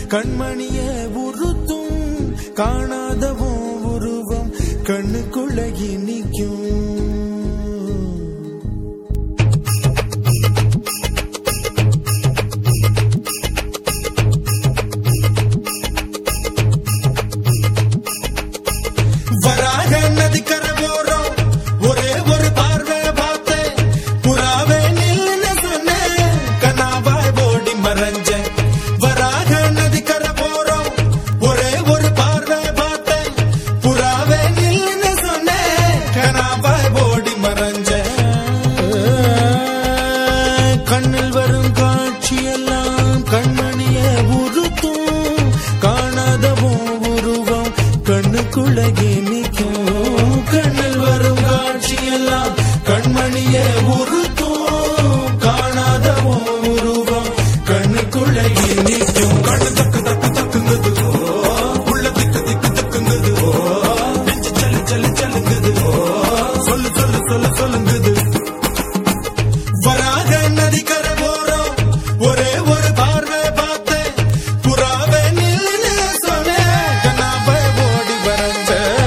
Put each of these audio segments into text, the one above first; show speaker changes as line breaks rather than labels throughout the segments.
கண்மணிய உறுத்தும் காணாதவும் உருவம் கண்ணுக்குள்ளகி நிற்கும் வராக நதிக்கரை ஓரம் ஒரே ஒரு பார்வை பார்த்தேன் புறாவே நில்லுன்னு சொன்னேன் கனாவாய் ஓடி மறைஞ்சேன் வராக நதிக்கரை ஓரம் ஒரே ஒரு பார்வை பார்த்தேன் புறாவே நில்லுன்னு சொன்னேன் கனாவாய் ஓடி மறைஞ்சேன் கண்ணில் வரும் காட்சியெல்லாம் கண்மணிய உறுத்தும் காணாதவும் உருவம் கண்ணுக்குள்ளகி நிற்கும் கண்ணில் வரும் காட்சியெல்லாம் கண்மணிய உறுத்தும் காணாதவும் உருவம் கண்ணுக்குள்ளகி நிற்கும் கண்ணு தக்கு தக்கு தக்குங்குது ஓ, உள்ள திக்கு திக்கு தக்குங்குது ஓ, நெஞ்சு சல்லு சல்லு சல்லுங்குது ஓ, சொல்லு சொல்லு சொல்லு சொல்லுங்குது வராக நதிக்கரை ஓரம் ஒரே ஒரு பார்வை பார்த்தேன் புறாவை நில்லுன்னு சொன்னேன் கண்ணாவை ஓடி வரைஞ்சேன்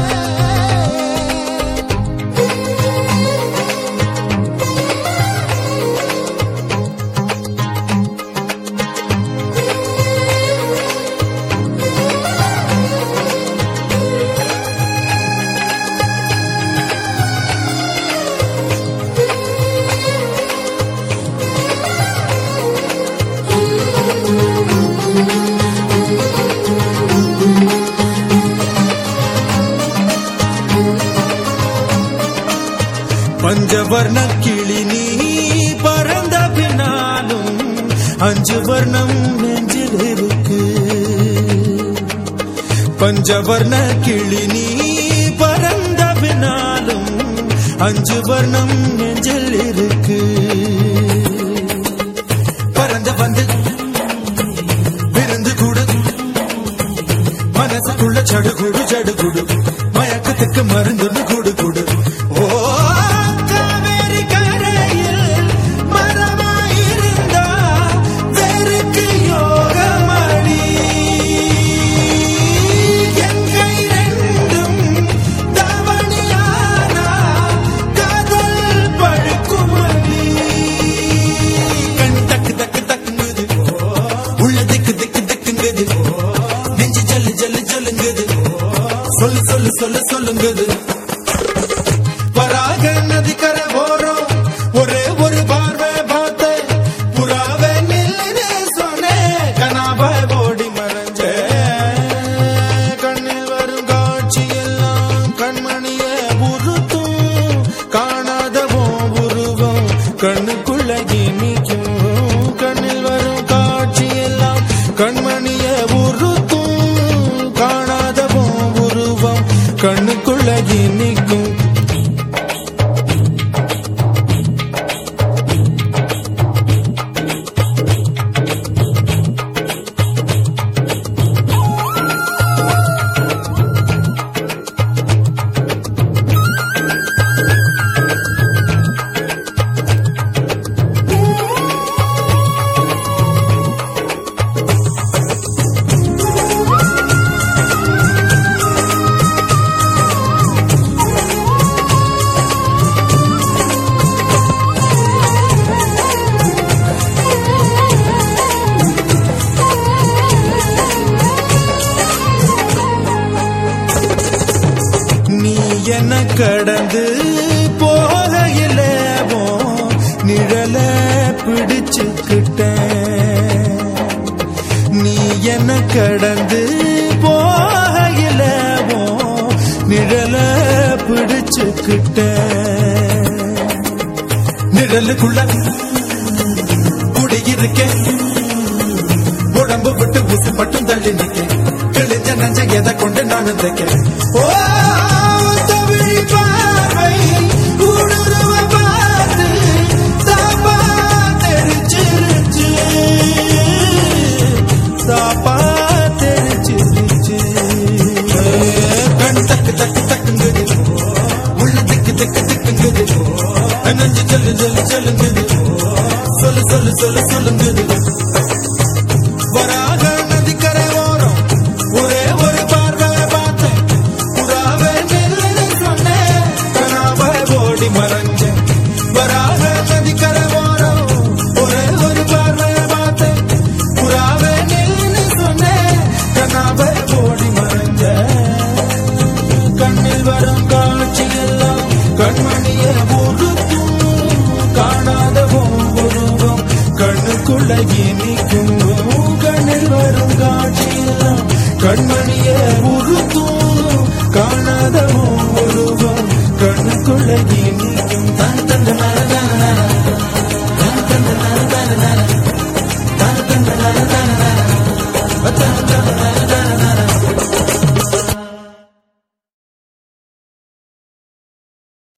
பஞ்சவர்ண கிளி நீ பறந்த பின்னாலும் அஞ்சு வர்ணம் நெஞ்சில் இருக்கு பஞ்சவர்ண கிளி நீ பறந்த பின்னாலும் அஞ்சு வர்ணம் நெஞ்சில் இருக்கு பறந்து வந்து விருந்து கூடு மனசுக்குள்ள சடுகுடு சடுகுடு மயக்கத்துக்கு மருந்துன்னு குடு குடு ஓ காவேரி கரையில் மரமாயிருந்தா வெறுக்கு யோகமடி என் கை ரெண்டும் தவணியானா காதல் பழுக்குமடி கண் தக்கு தக்கு தக்குங்குது உள்ள திக்கு திக்கு திக்குங்குது நெஞ்சு ஜல்லு ஜல்லு ஜல்லுங்குது சொல்லு சொல்லு சொல்லு சொல்லுங்குது வராக நதிக்கரை ஓரம் ஒரே ஒரு பார்வை பார்த்தேன் புறாவை நில்லுன்னு சொன்னேன் கனாவாய் ஓடி மறைஞ்சேன் கண்ணில் வரும் காட்சி எல்லாம் கண்மணிய உறுத்தும் காணாதவும் உருவம் கண்ணுக்குள்ளகி நிற்கும் கண்ணில் வரும் காட்சி எல்லாம் கண்மணிய உறுத்தும் காணாதவும் உருவம் கண்ணுக்குள்ளகி நிற்கும் நீ என்ன கடந்து போகையில நிழல பிடிச்சுக்கிட்ட நீ என்ன கடந்து போகையில நிழல பிடிச்சுக்கிட்ட நிழலுக்குள்ள குடியிருக்கேன் உடம்பு விட்டு உசு மட்டும் தள்ளி நிக்க கிழிஞ்ச நஞ்ச எதை கொண்டு நானும் தைக்க ஓ தமிழ் பார்வை ஊடுருவ பார்த்து தாப்பா தெரிச்சிருச்சு தாப்பா தெரிச்சிருச்சு கண் தக்கு தக்கு தக்குங்குது உள்ள திக்கு திக்கு திக்குங்குது நெஞ்சு சொல்லு சொல்லு சொல்லுங்குது சொல்லு சொல்லு சொல்லு சொல்லுங்குது வராக நதி உள்ள நீ நீக்கும் தான் தந்த